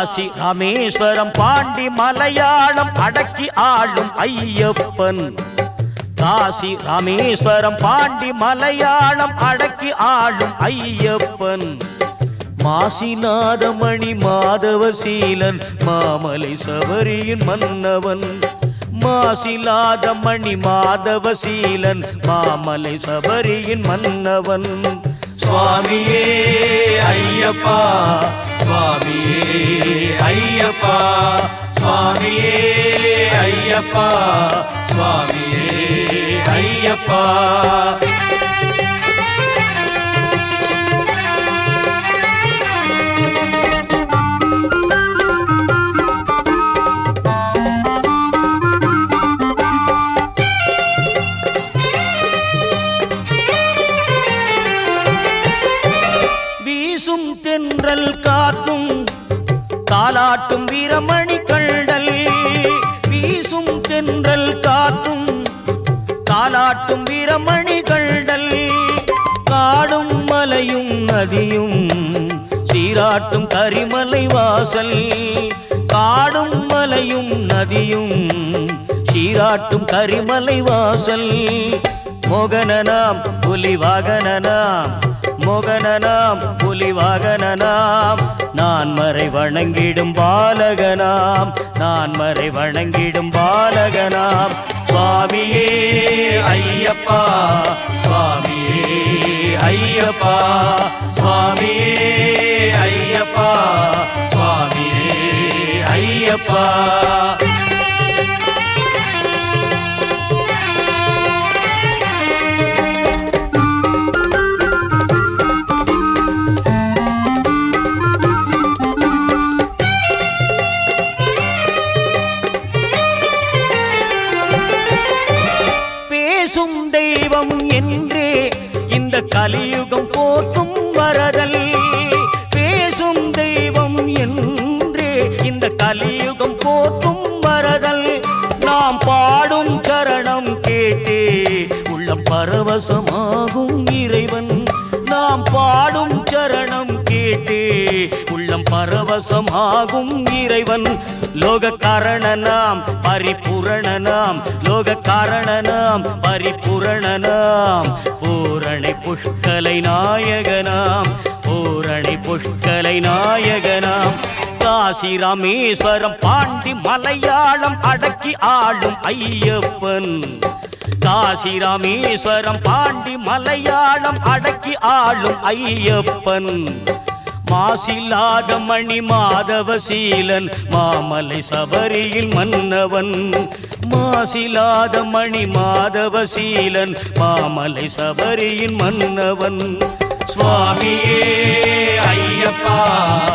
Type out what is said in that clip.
காசி ராமேஸ்வரம் பாண்டி மலையாளம் அடக்கி ஆளும் ஐயப்பன் காசி ராமேஸ்வரம் பாண்டி மலையாளம் அடக்கி ஆளும் ஐயப்பன் மாசிநாதமணி மாதவசீலன் மாமலை சபரியின் மன்னவன் மாசிலாதமணி மாதவசீலன் மாமலை சபரியின் மன்னவன் சுவாமியே ஐயப்பா சுவாமியே ஐயப்பா சுவாமியே ஐயப்பா சுவாமியே ஐயப்பா வீசும் தென்றல் காற்றும் தாலாட்டும் வீரமணி கண்டல் வீசும் தென்றல் காற்றும் தாலாட்டும் வீரமணி கண்டல் காடும் மலையும் நதியும் சீராட்டும் கரிமலை வாசல் காடும் மலையும் நதியும் சீராட்டும் கரிமலை வாசல் மோகனனாம் புலி வாகனனாம் மோகனனாம் புலி வாகனனாம் நான் மறை வணங்கிடும் பாலகனாம் நான் மறை வணங்கிடும் பாலகனாம் சுவாமியே ஐயப்பா சுவாமியே ஐயப்பா சுவாமியே ஐயப்பா சுவாமியே ஐயப்பா பேசும் தெய்வம் என்றே இந்த கலியுகம் போற்றும் வரதல் பேசும் தெய்வம் என்றே இந்த கலியுகம் போற்றும் வரதல் நாம் பாடும் சரணம் கேட்டே உள்ளம் பரவசமாகும் இறைவன் நாம் பாடும் சரணம் கேட்டே உள்ளம் பரவசமாகும் இறைவன் லோக காரணனாம் பரிபூரணனாம் லோக காரணனாம் பரிபூரணனாம் பூரணை புஷ்கலை நாயகனாம் பூரணை புஷ்கலை நாயகனாம் காசி ராமேஸ்வரம் பாண்டி மலையாளம் அடக்கி ஆளும் ஐயப்பன் காசி ராமேஸ்வரம் பாண்டி மலையாளம் அடக்கி ஆளும் ஐயப்பன் மாசில்லாத மணி மாதவசீலன் மாமலை சபரியில் மன்னவன் மாசிலாத மணி மாதவசீலன் மாமலை சபரியின் மன்னவன் சுவாமியே ஐயப்பா